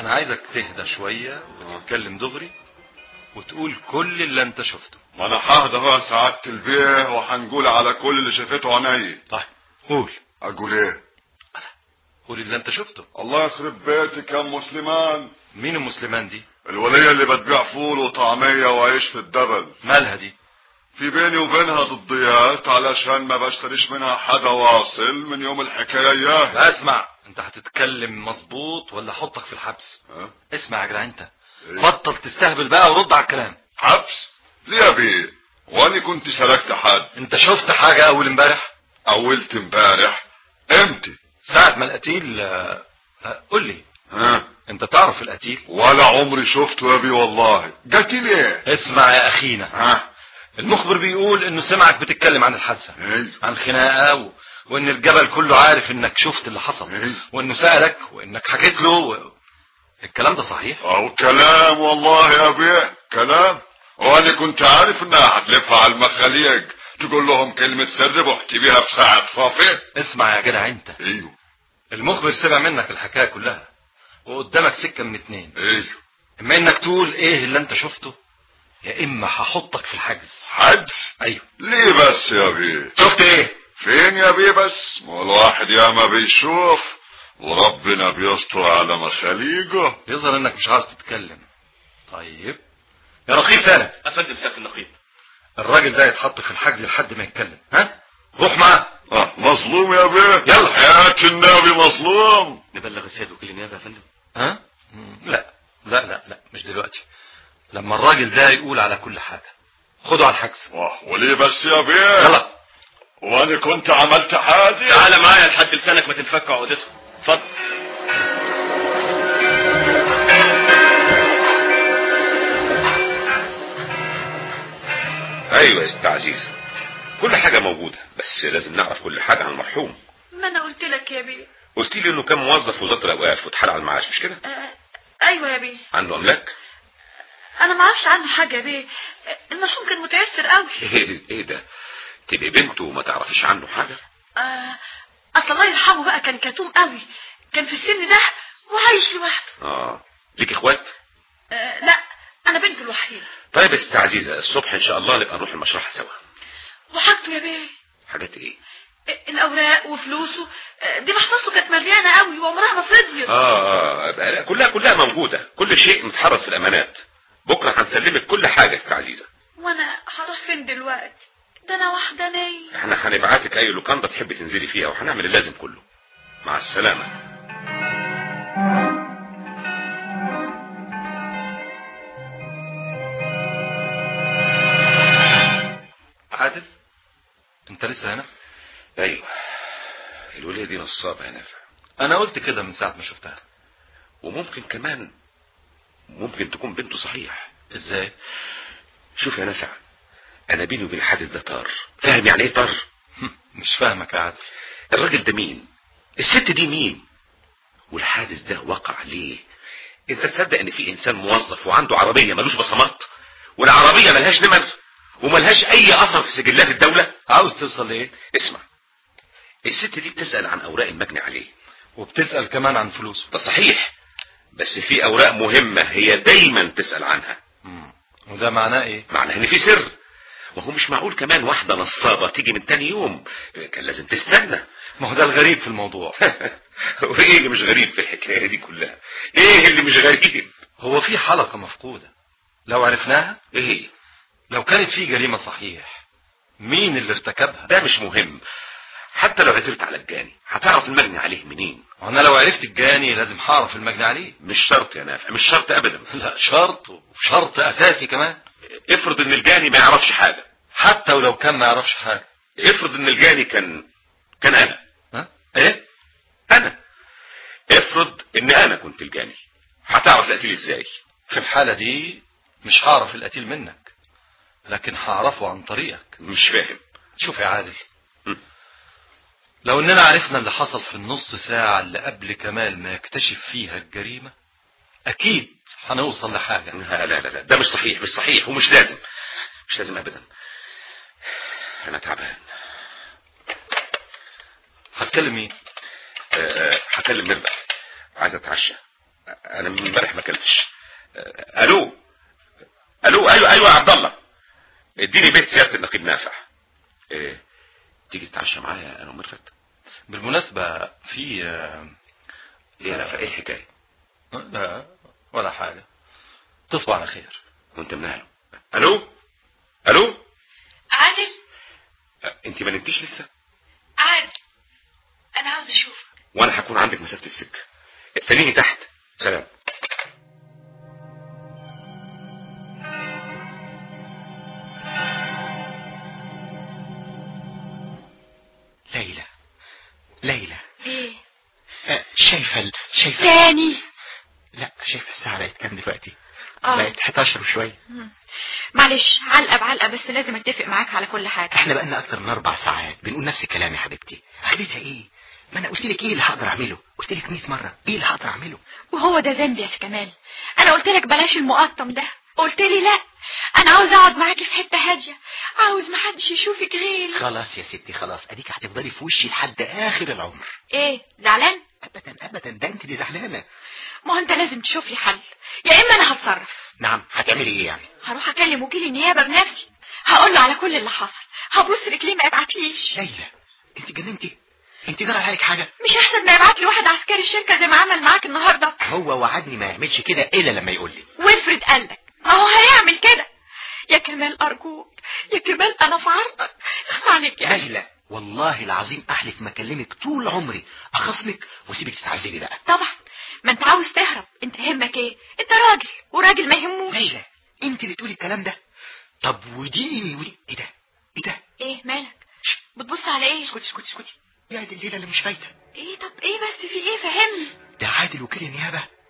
انا عايزك تهدى شوية وتتكلم دغري وتقول كل اللي انت شفته ما انا ههدى هو سعادة البيه وهنقول على كل اللي شافته عيني طيب قول اقول ايه قول اللي انت شفته الله يخرب بيتك يا ام مسلمان مين المسلمان دي الولية اللي بتبيع فول وطعمية وعيش في الدبل مالها دي في بيني وبينها ضديات علشان ما بشتريش منها حاجة واصل من يوم الحكاية اياها اسمع انت هتتكلم مظبوط ولا احطك في الحبس ها؟ اسمع يا جدع انت إيه؟ بطل تستهبل بقى ورد على الكلام حبس ليه يا بيه واني كنت سلكت حد انت شفت حاجة اول امبارح اولت امبارح امتى ساعة ما القتيل آه، آه، قول لي ها انت تعرف القتيل ولا عمري شفته يا بيه والله قتيل ايه اسمع يا اخينا ها المخبر بيقول انه سمعك بتتكلم عن الحادثة ايوه عن خناقة و... وان الجبل كله عارف انك شفت اللي حصل إيه. وانه سألك وانك حكيت له و... الكلام ده صحيح او كلام والله يا بيه كلام وانا كنت عارف انها هتلفها على المخاليق تقول لهم كلمة سر بحكي بيها في ساعة صافي اسمع يا جدع انت ايوه المخبر سمع منك الحكاية كلها وقدامك سكة من اتنين ايوه اما انك تقول ايه اللي انت شفته يا اما هحطك في الحجز حدس ايوه ليه بس يا بيه شفت ايه فين يا بيه بس ما الواحد يا ما بيشوف وربنا بيستر على مخاليقه يظهر انك مش عاوز تتكلم طيب يا رقيب سالم افندم سياده النقيب الراجل ده يتحط في الحجز لحد ما يتكلم ها روح معاه آه مظلوم يا بيه يلا. حياة النبي مظلوم نبلغ السيد وكيل النيابه يا فندم ها مم، لا لا لا لا مش دلوقتي لما الراجل ده يقول على كل حاجة خده على الحجز آه، وليه بس يا بيه يلا وانا كنت عملت حاجة تعالى معايا لحد لسانك ما تنفك عقدته اتفضل ايوه يا ست عزيزة كل حاجة موجودة بس لازم نعرف كل حاجة عن المرحوم ما انا قلت لك يا بيه قلت لي انه كان موظف في وزارة الاوقاف واتحال على المعاش مش كده آه ايوه يا بيه عنده املاك انا ما اعرفش عنه حاجه يا بيه المرحوم كان متعسر قوي ايه ايه ده تبقي بنته وما تعرفيش عنه حاجة آه اصل الله يرحمه بقى كان كتوم قوي كان في السن ده وعايش لوحده اه ليك اخوات آه لا انا بنته الوحيده طيب يا ست عزيزة الصبح ان شاء الله نبقى نروح المشرحة سوا وحاجته يا بيه حاجات ايه الاوراق وفلوسه آه، دي محفظته كانت مليانه قوي وعمرها ما فضيت اه اه بقى- كلها كلها موجودة كل شيء متحرز في الامانات بكرة هنسلمك كل حاجة يا ست عزيزة وانا هروح فين دلوقتي ده انا وحدانيه احنا هنبعتك اي لوكاندا تحبي تنزلي فيها وهنعمل اللازم كله مع السلامة عادل انت لسه هنا ايوه الولية دي نصابة يا نافع انا قلت كده من ساعة ما شفتها وممكن كمان ممكن تكون بنته صحيح ازاي شوف يا نافع انا بيني وبين الحادث ده طار فاهم يعني ايه طار مش فاهمك يا عادل الراجل ده مين الست دي مين والحادث ده وقع ليه انت تصدق ان في انسان موظف وعنده عربية ملوش بصمات والعربية ملهاش نمر وملهاش اي اثر في سجلات الدولة عاوز توصل لايه اسمع الست دي بتسأل عن اوراق المجني عليه وبتسأل كمان عن فلوسه ده صحيح بس في اوراق مهمة هي دايما تسأل عنها مم. وده معناه ايه معناه ان في سر وهو مش معقول كمان واحدة نصابة تيجي من تاني يوم كان لازم تستنى ما هو ده الغريب في الموضوع وايه اللي مش غريب في الحكاية دي كلها ايه اللي مش غريب هو في حلقة مفقودة لو عرفناها ايه هي لو كانت في جريمة صحيح مين اللي ارتكبها ده مش مهم حتى لو عثرت على الجاني هتعرف المجني عليه منين وانا لو عرفت الجاني لازم هعرف المجني عليه مش شرط يا نافع مش شرط ابدا لا شرط وشرط اساسي كمان افرض ان الجاني ما يعرفش حاجة حتى ولو كان ما يعرفش حاجة افرض ان الجاني كان كان انا ها ايه انا افرض ان انا كنت الجاني هتعرف القتيل ازاي في الحالة دي مش هعرف القتيل منك لكن هعرفه عن طريقك مش فاهم شوف يا عادل م. لو اننا عرفنا اللي حصل في النص ساعة اللي قبل كمال ما يكتشف فيها الجريمة اكيد هنوصل لحاجة لا لا لا لا ده مش صحيح مش صحيح ومش لازم مش لازم ابدا انا تعبان هتكلم مين أه، هكلم مربح عايز اتعشى انا من امبارح ما اكلتش آه، الو الو ايوه ايوه يا عبد الله اديني بيت سياده النقيب نافع إيه تيجي تتعشى معايا انا ومرفت بالمناسبة في آه، ايه يا نافع ايه الحكايه لا ولا حاجة تصبح على خير وانت من اهله الو الو عادل آه، انت ما نمتيش لسه عادل انا عاوز اشوفك وانا هكون عندك مسافه السكه استنيني تحت سلام ليلى ليلى ايه آه، شايفه ال- شايفه تاني لا شايفه الساعه بقت كام دلوقتي اه بقت 11 وشويه معلش علقه بعلقه بس لازم اتفق معاك على كل حاجه احنا بقالنا اكتر من اربع ساعات بنقول نفس الكلام يا حبيبتي عملتها ايه ما انا قلت لك ايه اللي هقدر اعمله قلت لك 100 مره ايه اللي هقدر اعمله وهو ده ذنبي يا كمال انا قلت لك بلاش المقطم ده قلت لي لا انا عاوز اقعد معاكي في حته هاديه عاوز محدش يشوفك غيري خلاص يا ستي خلاص اديك هتفضلي في وشي لحد اخر العمر ايه زعلان ابدا ابدا ده انت اللي زعلانه ما هو انت لازم تشوف لي حل يا اما انا هتصرف نعم هتعملي ايه يعني هروح اكلم وكيل النيابه بنفسي هقول له على كل اللي حصل هبوس رجليه ما يبعتليش ليلى انت جننتي انت جرى عليك حاجه مش احسن ما يبعت لي واحد عسكري الشركه زي ما عمل معاك النهارده هو وعدني ما يعملش كده الا لما يقول لي ويفرد قالك ما هو هيعمل كده يا كمال ارجوك يا كمال انا في عرضك اخفى عليك يا أخي. ليلى والله العظيم احلف ما اكلمك طول عمري اخصمك واسيبك تتعذبي بقى طبعا ما انت عاوز تهرب انت همك ايه انت راجل وراجل ما يهموش ليلى انت اللي تقولي الكلام ده طب ودي ودي ايه ده ايه ده ايه مالك بتبص على ايه اسكتي اسكتي اسكتي يا دي الليله اللي مش فايته ايه طب ايه بس في ايه فهمني ده عادل وكيل النيابه